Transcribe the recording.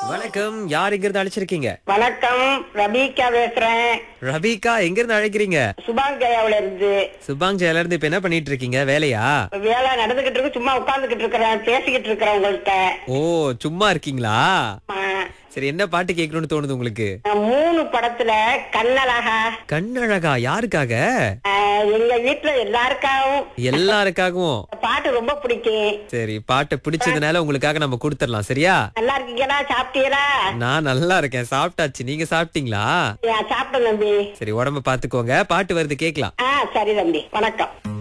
வணக்கம் யார் எங்க இருந்து அழைச்சிருக்கீங்க வணக்கம் ரபீகா பேசுறேன் ரபிகா எங்க இருந்து அழைக்கிறீங்க சுபாங் ஜெயாவுல இருந்து சுபாங் ஜெயில இருந்து இப்ப என்ன பண்ணிட்டு இருக்கீங்க வேலையா வேலை நடந்துகிட்டு இருக்கு சும்மா உட்கார்ந்துகிட்டு இருக்கிறேன் பேசிக்கிட்டு இருக்கிறேன் உங்கள்கிட்ட ஓ சும்மா இருக்கீங்களா ஆமா. சரி என்ன பாட்டு கேட்கணும்னு தோணுது உங்களுக்கு நான் மூணு படத்துல கண்ணழகா கண்ணழகா யாருக்காக ஆஹ், எங்க வீட்டுல எல்லாருக்காகவும் எல்லாருக்காகவும் இந்த பாட்டு ரொம்ப பிடிக்கும் சரி பாட்டு பிடிச்சதுனால உங்களுக்காக நம்ம கொடுத்துடலாம் சரியா நல்லா இருக்கீங்களா சாப்பிட்டீங்களா நான் நல்லா இருக்கேன் சாப்பிட்டாச்சு நீங்க சாப்பிட்டீங்களா சாப்பிட்டேன் தம்பி சரி உடம்ப பாத்துக்கோங்க பாட்டு வருது கேக்கலாம் ஆ சரி தம்பி வணக்கம்